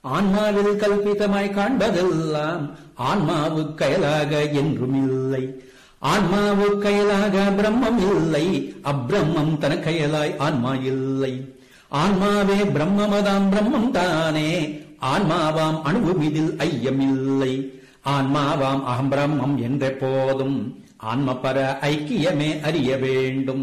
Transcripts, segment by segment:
ஆன்மாவில் கல்பிதமாய் காண்பதெல்லாம் ஆன்மாவுக்கயலாக என்றும் இல்லை ஆன்மாவுக்கயலாக பிரம்மம் இல்லை அப்பிரம்மம் தனக்கயலாய் ஆன்மா இல்லை ஆன்மாவே பிரம்மமதாம் பிரம்மம் தானே ஆன்மாவாம் அணுவுமிதில் ஐயமில்லை ஆன்மாவாம் அகம் பிரம்மம் என்ற போதும் ஆன்மபர ஐக்கியமே அறிய வேண்டும்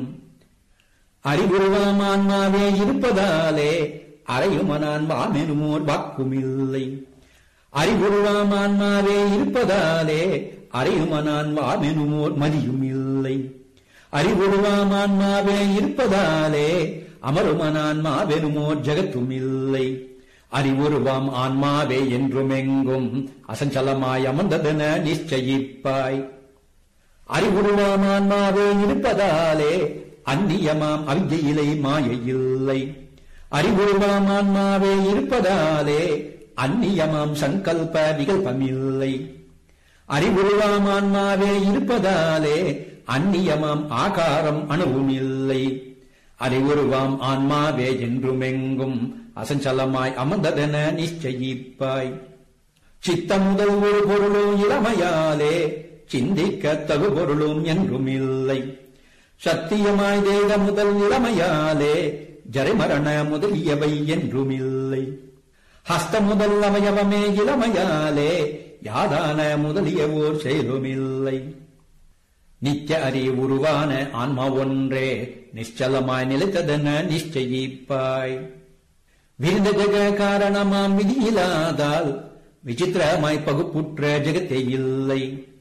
அறிவுருவாம் ஆன்மாவே இருப்பதாலே அறையுமனான் வாமெனுமோர் வாக்குமில்லை அறிவுருவாம் ஆன்மாவே இருப்பதாலே அறையுமனான் வாமெனுமோர் மதியும் இல்லை அறிவுருவாம் ஆன்மாவே இருப்பதாலே அமருமனான்மாவெனுமோர் ஜெகத்தும் இல்லை அறிவுருவாம் ஆன்மாவே என்றுமெங்கும் அசஞ்சலமாய் அமர்ந்ததென நிச்சயிப்பாய் அறிவுருவாம் ஆன்மாவே இருப்பதாலே அந்நியமாம் அவிஜயிலை மாயையில்லை அறிவுருவாம் ஆன்மாவே இருப்பதாலே அந்நியமாம் சங்கல்ப விகல்பமில்லை அறிவுருவாம் ஆன்மாவே இருப்பதாலே அந்நியமாம் ஆகாரம் அணுவும் இல்லை அறிவுருவாம் ஆன்மாவே என்றுமெங்கும் அசஞ்சலமாய் அமர்ந்ததென நிச்சயிப்பாய் சித்தம் முதல் ஒரு பொருளும் இளமையாலே சிந்திக்க தகு பொருளும் என்றும் இல்லை சத்தியமாய் தேக முதல் இளமையாலே ஜரைமரண முதலியவை என்றும் இல்லை ஹஸ்த முதல் அவயவமே இளமையாலே யாதான முதலிய ஓர் செயலுமில்லை நித்திய அறி உருவான ஆன்மா ஒன்றே நிശ്ചலமாய் நிலைத்ததென நிச்சயிப்பாய் விருந்த ஜெக காரணமாம் விதியில்லாதால் விசித்திரமாய் பகுப்புற்ற ஜெகத்தே இல்லை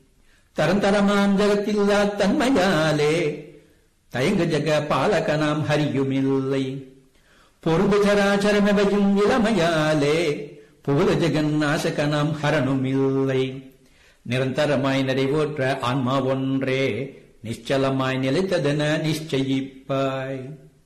தரந்தரமாம் ஜெகத்தில்லா தன்மையாலே தயங்க ஜெக பாலகனாம் ஹரியுமில்லை பொருது சராச்சரமெவையும் இளமையாலே புகழ ஜெகன் நாசகனாம் ஹரணுமில்லை நிரந்தரமாய் நிறைவோற்ற ஆன்மா ஒன்றே நிശ്ചலமாய் நிலைத்ததென நிச்சயிப்பாய்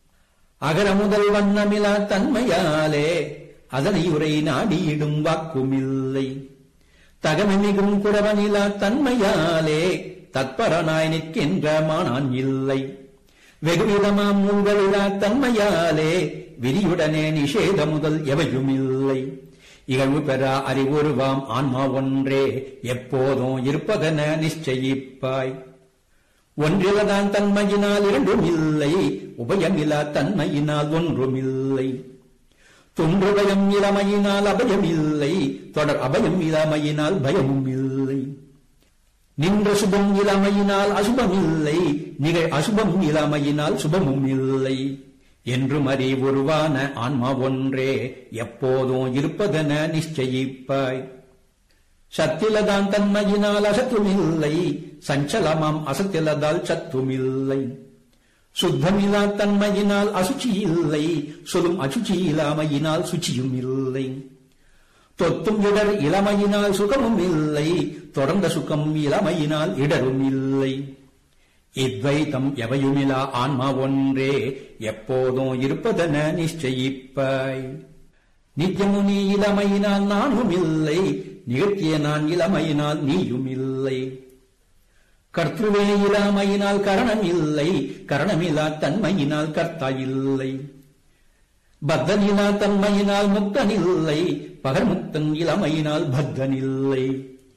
அகர முதல் வண்ணமிலா தன்மையாலே அதனை உரை நாடியிடும் வாக்குமில்லை தகமிகும் குறவனிலா தன்மையாலே தத்பரனாய் நிற்கின்ற மானான் இல்லை வெகுவிதமாம் நூல்களிலா தன்மையாலே விதியுடனே நிஷேத முதல் எவையும் இல்லை இகழ்வு பெறா அறிவுருவாம் ஆன்மா ஒன்றே எப்போதும் இருப்பதென நிச்சயிப்பாய் ஒன்றிலதான் தன்மையினால் இரண்டும் இல்லை உபயமிலா தன்மையினால் ஒன்றும் இல்லை தொன்றுபயம் இளமையினால் அபயம் இல்லை தொடர் அபயம் இளமையினால் பயமும் இல்லை நின்ற சுபம் இளமையினால் அசுபம் இல்லை நிகழ் அசுபம் இளமையினால் சுபமும் இல்லை என்றும் அறி உருவான ஆன்மா ஒன்றே எப்போதும் இருப்பதென நிச்சயிப்பாய் சத்திலதான் தன்மையினால் அசத்தும் இல்லை சஞ்சலமாம் அசத்திலதால் சத்தும் இல்லை சுத்தமிலா தன்மையினால் அசுச்சி இல்லை சொல்லும் அசுச்சி இல்லாமையினால் சுச்சியும் இல்லை தொத்தும் இடர் இளமையினால் சுகமும் இல்லை தொடர்ந்த சுகம் இளமையினால் இடரும் இல்லை இத்வைத்தம் எவையுமிலா ஆன்மா ஒன்றே எப்போதும் இருப்பதென நிச்சயிப்பாய் நித்தியமுனி இளமையினால் நானும் இல்லை நிகழ்த்திய நான் இளமையினால் நீயும் இல்லை கர்த்துவே இளமையினால் கரணம் இல்லை கரணமிலா தன்மையினால் கர்த்தா இல்லை பத்தனிலா தன்மையினால் முக்தனில்லை பகர்முக்தன் இளமையினால் பத்தனில்லை